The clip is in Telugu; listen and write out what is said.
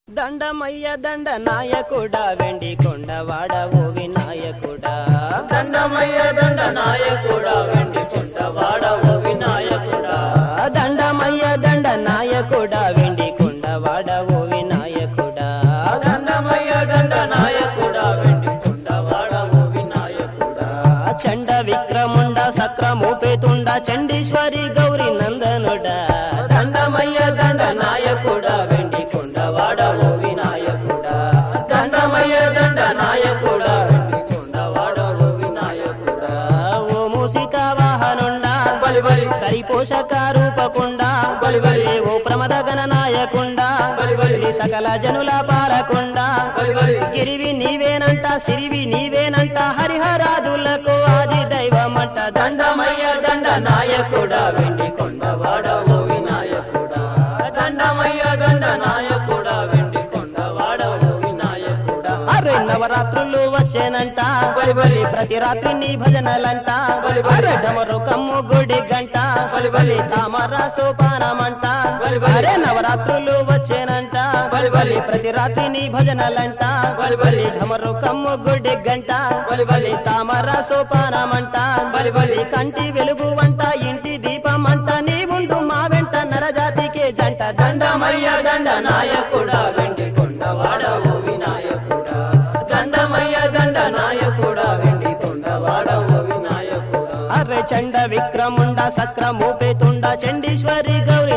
దండమయ్య దండ నాయకుడా వెండి కొండవాడ ఓ వినాయకుడా దండమయ్య దండ నాయకుడా వెండి కొండవాడ ఓ వినాయకుడా దండమయ్య దండ నాయకుడా వెండి కొండవాడ ఓ వినాయకుడా దండమయ్య దండ నాయకుడా వెండి కొండవాడ ఓ వినాయకుడా చండ విక్రముండ సక్రమూపేతుండ చండీశ్వరి గౌరి నందనుడా దండమయ్య దండ నాయకుడా వెండి కొండవాడ ఓ వినాయకుడా దండమయ్య దండ నాయకుడా వెండి కొండవాడ ఓ వినాయకుడా ఓ మూసిక వాహనుండా బలి బలి సరి పోషక రూపకుండా బలి బలి ఓ ప్రమద గణనాయకుండా బలి బలి సకల జనుల పాలకుండా బలి బలి గిరివి నీవేనంట సిరివి నీవేనంట హరిహరాదులకు ఆది దైవమంట దండమయ్య దండ నాయకుడా వెండి కొండవాడ ఓ వినాయకుడా దండమయ్య దండ నాయకుడా వెండి కొండవాడ ఓ వినాయకుడా అరే నవరాత్రులు వచ్చేనంట బలి బలి ప్రతి రాత్రి నీ భజనలంట బలి బలి. అరే డమరు కమ్ము గుడి గంట బలి బలి. తామర సోపానమంట బలి బలి. అరే నవరాత్రులు వచ్చేనంట బలి బలి. ప్రతి రాత్రి నీ భజనలంట బలి బలి. డమరు కమ్ము గుడి గంట బలి బలి. తామర సోపానమంట బలి బలి. కంటి వెలుగు వంట ఇంటి దీపం అంట నీ ఉండు మా వెంట నరజాతికే జంట దండమయ్య దండ నాయకుడా వెండి కొండవాడ ఓ వినాయకుడా దండమయ్య దండ నాయకుడా వెండి కొండవాడ ఓ వినాయకుడా అర్రె చండ విక్రముండ సక్రమూపేతుండ చండీశ్వరి గౌరి